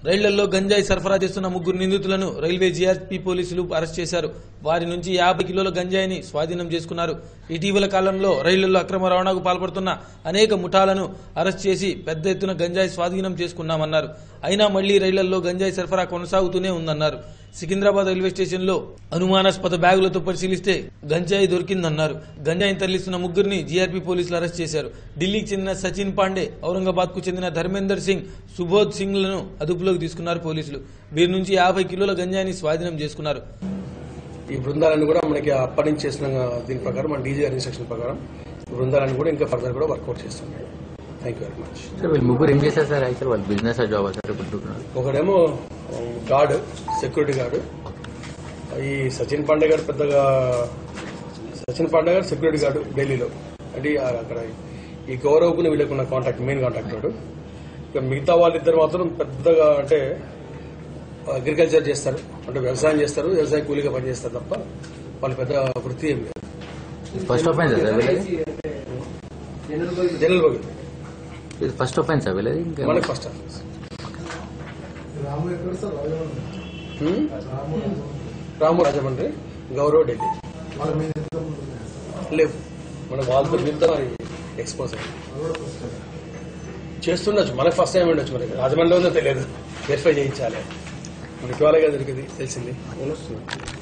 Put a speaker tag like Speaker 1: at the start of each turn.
Speaker 1: రైళ్లలో గంజాయి సరఫరా చేస్తున్న ముగ్గురు నిందితులను రైల్వే జీఆర్పీ పోలీసులు అరెస్ట్ చేశారు వారి నుంచి యాభై కిలోల గంజాయిని స్వాధీనం చేసుకున్నారు ఇటీవల కాలంలో రైళ్లలో అక్రమ రవాణాకు పాల్పడుతున్న అనేక ముఠాలను అరెస్ట్ చేసి పెద్ద ఎత్తున గంజాయి స్వాధీనం చేసుకున్నామన్నారు అయినా మళ్లీ రైళ్లలో గంజాయి సరఫరా కొనసాగుతూనే ఉందన్నారు సికింద్రాబాద్ రైల్వే స్టేషన్ లో అనుమానాస్పద బ్యాగులతో పరిశీలిస్తే గంజాయి దొరికిందన్నారు గంజాయిని తరలిస్తున్న ముగ్గురిని జీఆర్పీ పోలీసులు అరెస్ట్ చేశారు ఢిల్లీకి చెందిన సచిన్ పాండే ఔరంగాబాద్ కు చెందిన ధర్మేందర్ సింగ్ సుబోధ్ సింగ్ లను అదుపులోకి తీసుకున్నారు పోలీసులు వీరి నుంచి యాభై కిలోల గంజాయిని స్వాధీనం చేసుకున్నారు
Speaker 2: ఈ బృందాలను కూడా మనకి అప్పటి నుంచి చేసిన దీని ప్రకారం మన డీజీ గారి ఇన్స్ట్రక్షన్ ప్రకారం ఈ బృందాలను కూడా ఇంకా ఫర్దర్ కూడా వర్కౌట్ చేస్తున్నాయి thank you very much
Speaker 3: sir వీళ్ళు ముగ్గురు ఏం చేశారు సార్ యాక్చువల్ వాళ్ళు బిజినెస్ ఆ జాబ్ సార్ అనుకుంటున్నారు
Speaker 2: ఒకడేమో గార్డ్ సెక్యూరిటీ గార్డు ఈ సచిన్ పాండే గారు పెద్దగా సచిన్ పాండే గారు సెక్యూరిటీ గార్డు ఢిల్లీలో అంటే ఆ అక్కడ ఈ గౌరవ్కుని వీళ్ళకున్న కాంటాక్ట్ మెయిన్ కాంటాక్ట్ వాడు ఇక మిగతా వాళ్ళిద్దరు మాత్రం పెద్దగా అంటే అగ్రికల్చర్ చేస్తారు అంటే వ్యవసాయం చేస్తారు వ్యవసాయ కూలీగా పనిచేస్తారు తప్ప వాళ్ళు పెద్ద వృత్తి ఏం లేదు
Speaker 3: ఫస్ట్ ఒఫెన్స్ సార్ వీళ్ళది
Speaker 2: జనరల్ బోగి
Speaker 3: ఇది ఫస్ట్ ఒఫెన్స్ సార్ వీళ్ళది ఇంకా
Speaker 2: మనకి ఫస్ట్ ఆఫీస్ హ్మ్? రాము రాజమండ్రి గౌరవ్ ఢిల్లీ లేవు మన వాళ్ళతో మిగతా ఎక్స్పోజ్ చేస్తుండొచ్చు మనకి ఫస్ట్ టైం ఉండొచ్చు మనకి రాజమండ్రిలో ఉందో తెలియదు వెరిఫై చేయించాలి మనకి ఇవాళగా దొరికింది తెలిసింది నేను వస్తున్నా